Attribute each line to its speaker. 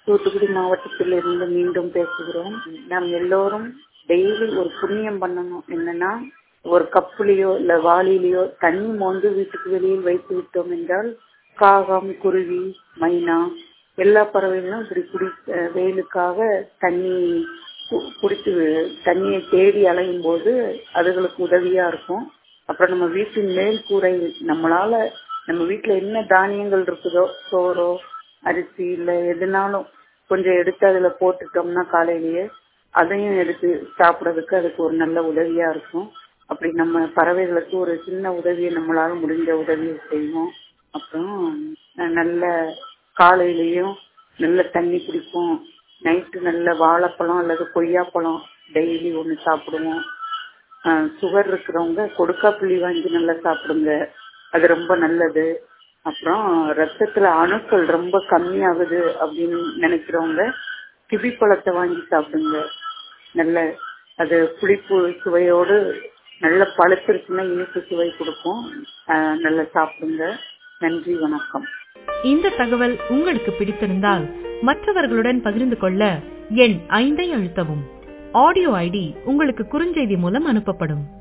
Speaker 1: தூத்துக்குடி மாவட்டத்திலிருந்து மீண்டும் பேசுகிறோம் நாம் எல்லோரும் டெய்லி ஒரு புண்ணியம் பண்ணணும் என்னன்னா ஒரு கப்புலையோ இல்ல வாளிலையோ தண்ணி மோந்து வீட்டுக்கு வெளியில் வைத்து விட்டோம் என்றால் காகம் குருவி மைனா எல்லா பறவைகளும் இப்படி குடி அஹ் வெயிலுக்காக தண்ணி கு- குடித்து தண்ணியை தேடி அலையும் போது அதுகளுக்கு உதவியா இருக்கும் அப்புறம் நம்ம வீட்டின் மேல் கூரை நம்மளால நம்ம வீட்டுல என்ன தானியங்கள் இருக்குதோ சோறோ அரிசி இல்ல எதுனாலும் கொஞ்சம் எடுத்து அதுல போட்டுட்டோம்னா காலையிலேயே அதையும் எடுத்து சாப்பிடறதுக்கு அதுக்கு ஒரு நல்ல உதவியா இருக்கும் அப்படி நம்ம பறவைகளுக்கு ஒரு சின்ன உதவியை நம்மளால முடிஞ்ச உதவியை செய்வோம் அப்புறம் அஹ், நல்ல காலையிலயும் நல்ல தண்ணி குடிப்போம் நைட்டு நல்ல வாழைப்பழம் அல்லது கொய்யாப்பழம் டெய்லி ஒன்று சாப்பிடுவோம் சுகர் இருக்கிறவங்க கொடுக்கா புளி வாங்கி நல்லா சாப்பிடுங்க அது ரொம்ப நல்லது அப்புறம் ரத்தத்துல அணுக்கள் ரொம்ப கம்மியாகுது அப்படின்னு நினைக்கிறவங்க கிவி பழத்தை வாங்கி சாப்பிடுங்க நல்ல அது புளிப்பு சுவையோடு நல்ல பழுத்திருக்குன்னா இனிப்பு சுவை கொடுக்கும் ஆஹ் நல்லா சாப்பிடுங்க நன்றி வணக்கம்
Speaker 2: இந்த தகவல் உங்களுக்கு பிடித்திருந்தால் மற்றவர்களுடன் பகிர்ந்து கொள்ள எண் ஐந்தை அழுத்தவும் ஆடியோ ஐடி உங்களுக்கு குறுஞ்செய்தி மூலம் அனுப்பப்படும்